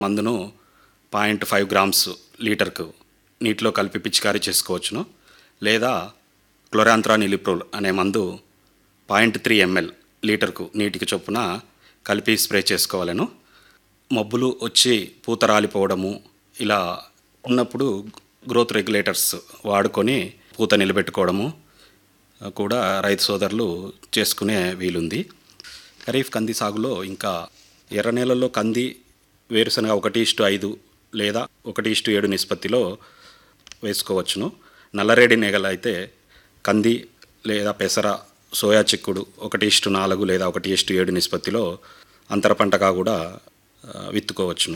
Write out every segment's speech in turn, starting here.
మందును point five grams లీటర్కు నీటిలో కలిపి పిచికారీ చేసుకోవచ్చును లేదా క్లోరాంత్రా నిలిప్రోల్ అనే మందు పాయింట్ త్రీ ఎంఎల్ లీటర్కు నీటికి చొప్పున కలిపి స్ప్రే చేసుకోవాలను మబ్బులు వచ్చి పూత రాలిపోవడము ఇలా ఉన్నప్పుడు గ్రోత్ రెగ్యులేటర్స్ వాడుకొని పూత నిలబెట్టుకోవడము కూడా రైతు సోదరులు చేసుకునే వీలుంది ఖరీఫ్ కంది సాగులో ఇంకా ఎర్ర నేలల్లో కంది వేరుశనగ ఒకటి ఇష్టు ఐదు లేదా ఒకటి ఇష్టు ఏడు నిష్పత్తిలో వేసుకోవచ్చును నల్లరేడి నేగలు అయితే కంది లేదా పెసర సోయా చిక్కుడు ఒకటి ఇష్టు నాలుగు లేదా ఒకటి ఇష్టు ఏడు నిష్పత్తిలో అంతర పంటగా కూడా ఆ, విత్తుకోవచ్చును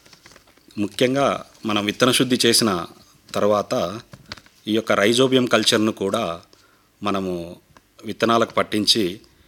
ముఖ్యంగా మనం విత్తన శుద్ధి చేసిన తర్వాత ఈ యొక్క రైజోబియం కల్చర్ను కూడా మనము విత్తనాలకు పట్టించి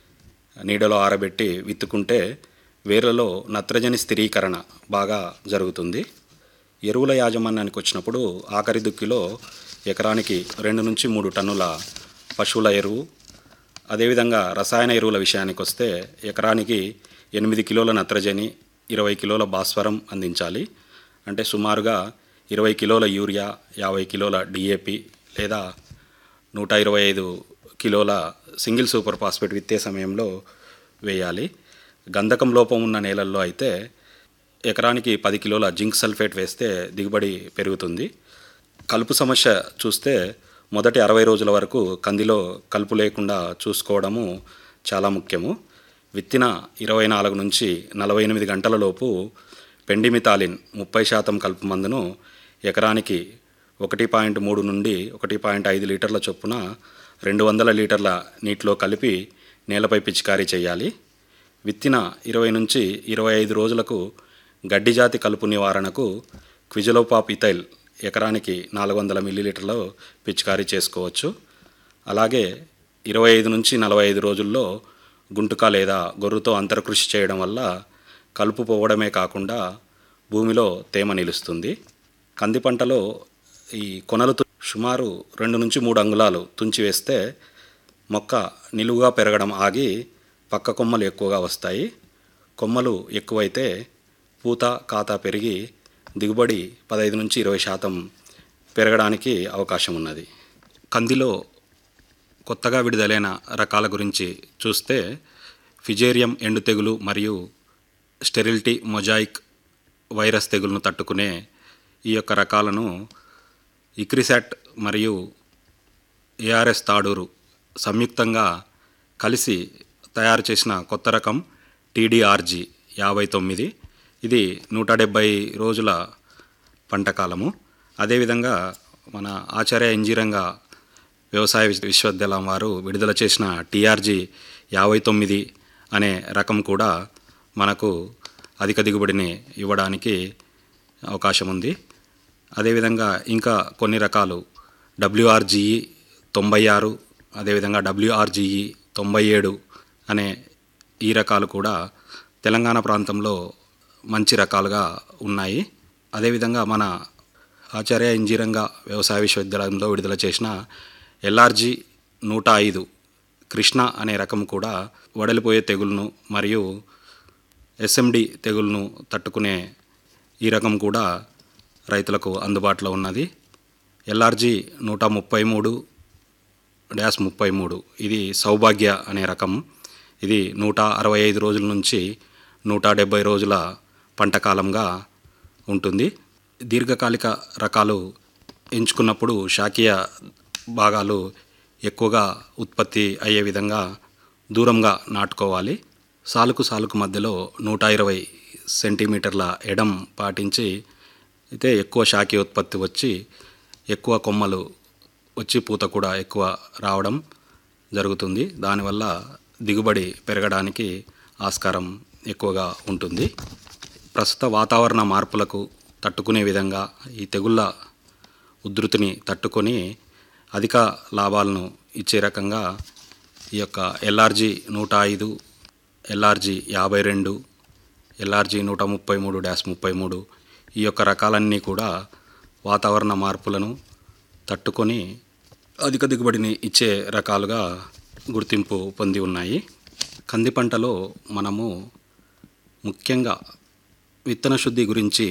నీడలో ఆరబెట్టి విత్తుకుంటే వేర్లలో నత్రజని స్థిరీకరణ బాగా జరుగుతుంది ఎరువుల యాజమాన్యానికి వచ్చినప్పుడు ఆఖరి దుక్కిలో ఎకరానికి రెండు నుంచి మూడు టన్నుల పశువుల ఎరువు అదేవిధంగా రసాయన ఎరువుల విషయానికి వస్తే ఎకరానికి ఎనిమిది కిలోల నత్రజని ఇరవై కిలోల భాస్వరం అందించాలి అంటే సుమారుగా ఇరవై కిలోల యూరియా యాభై కిలోల డిఏపి లేదా నూట ఇరవై ఐదు కిలోల సింగిల్ సూపర్ ఫాస్ఫేట్ విత్తే సమయంలో వేయాలి గంధకం లోపం ఉన్న నేలల్లో అయితే ఎకరానికి పది కిలోల జింక్ సల్ఫేట్ వేస్తే దిగుబడి పెరుగుతుంది కలుపు సమస్య చూస్తే మొదటి అరవై రోజుల వరకు కందిలో కలుపు లేకుండా చూసుకోవడము చాలా ముఖ్యము విత్తిన ఇరవై నాలుగు నుంచి నలభై ఎనిమిది గంటల లోపు పెండిమితాలిన్ ముప్పై శాతం కలుపు మందును ఎకరానికి ఒకటి పాయింట్ మూడు నుండి ఒకటి పాయింట్ ఐదు లీటర్ల చొప్పున రెండు వందల లీటర్ల నీటిలో కలిపి నేలపై పిచికారీ చేయాలి విత్తిన ఇరవై నుంచి ఇరవై ఐదు రోజులకు గడ్డి జాతి కలుపు నివారణకు క్విజలోపాప్ ఇథైల్ ఎకరానికి నాలుగు వందల మిల్లీలీటర్లు పిచికారీ చేసుకోవచ్చు అలాగే ఇరవై ఐదు నుంచి నలభై ఐదు రోజుల్లో గుంటుక లేదా గొర్రుతో అంతరకృషి చేయడం వల్ల కలుపు పోవడమే కాకుండా భూమిలో తేమ నిలుస్తుంది కంది పంటలో ఈ కొనలు తు- సుమారు రెండు నుంచి మూడు అంగుళాలు తుంచి వేస్తే మొక్క నిలువుగా పెరగడం ఆగి పక్క కొమ్మలు ఎక్కువగా వస్తాయి కొమ్మలు ఎక్కువైతే పూత కాత పెరిగి దిగుబడి పదహైదు నుంచి ఇరవై శాతం పెరగడానికి అవకాశం ఉన్నది కందిలో కొత్తగా విడుదలైన రకాల గురించి చూస్తే ఫిజేరియం ఎండు తెగులు మరియు స్టెరిలిటీ మొజాయిక్ వైరస్ తెగులును తట్టుకునే ఈ యొక్క రకాలను ఇక్రిసాట్ మరియు ఏఆర్ఎస్ తాడూరు సంయుక్తంగా కలిసి తయారు చేసిన కొత్త రకం టీడీఆర్జీ యాభై తొమ్మిది ఇది నూట డెబ్భై రోజుల పంటకాలము అదేవిధంగా మన ఆచార్య ఇంజీరంగ వ్యవసాయ విశ్వ- విశ్వవిద్యాలయం వారు విడుదల చేసిన టీఆర్జీ యాభై తొమ్మిది అనే రకం కూడా మనకు అధిక దిగుబడిని ఇవ్వడానికి అవకాశం ఉంది అదేవిధంగా ఇంకా కొన్ని రకాలు డబ్ల్యూఆర్జీఈ తొంభై ఆరు అదేవిధంగా డబ్ల్యూఆర్జీఈ తొంభై ఏడు అనే ఈ రకాలు కూడా తెలంగాణ ప్రాంతంలో మంచి రకాలుగా ఉన్నాయి అదేవిధంగా మన ఆచార్య ఇంజీరంగ వ్యవసాయ విశ్వవిద్యాలయంలో విడుదల చేసిన ఎల్ఆర్జీ నూట ఐదు కృష్ణ అనే రకం కూడా వడలిపోయే తెగులును మరియు ఎస్ఎండి తెగులును తట్టుకునే ఈ రకం కూడా రైతులకు అందుబాటులో ఉన్నది ఎల్ఆర్జీ నూట ముప్పై మూడు డ్యాష్ ముప్పై మూడు ఇది సౌభాగ్య అనే రకం ఇది నూట అరవై ఐదు రోజుల నుంచి నూట డెబ్బై రోజుల పంటకాలంగా ఉంటుంది దీర్ఘకాలిక రకాలు ఎంచుకున్నప్పుడు శాఖీయ భాగాలు ఎక్కువగా ఉత్పత్తి అయ్యే విధంగా దూరంగా నాటుకోవాలి సాలుకు సాలుకు మధ్యలో నూట ఇరవై సెంటీమీటర్ల ఎడం పాటించి అయితే ఎక్కువ శాఖీయ ఉత్పత్తి వచ్చి ఎక్కువ కొమ్మలు వచ్చి పూత కూడా ఎక్కువ రావడం జరుగుతుంది దానివల్ల దిగుబడి పెరగడానికి ఆస్కారం ఎక్కువగా ఉంటుంది ప్రస్తుత వాతావరణ మార్పులకు తట్టుకునే విధంగా ఈ తెగుళ్ళ ఉధృతిని తట్టుకొని అధిక లాభాలను ఇచ్చే రకంగా ఈ యొక్క ఎల్ఆర్జీ నూట ఐదు ఎల్ఆర్జీ యాభై రెండు ఎల్ఆర్జీ నూట ముప్పై మూడు డ్యాష్ ముప్పై మూడు ఈ యొక్క రకాలన్నీ కూడా వాతావరణ మార్పులను తట్టుకొని అధిక దిగుబడిని ఇచ్చే రకాలుగా గుర్తింపు పొంది ఉన్నాయి కంది పంటలో మనము ముఖ్యంగా విత్తన శుద్ధి గురించి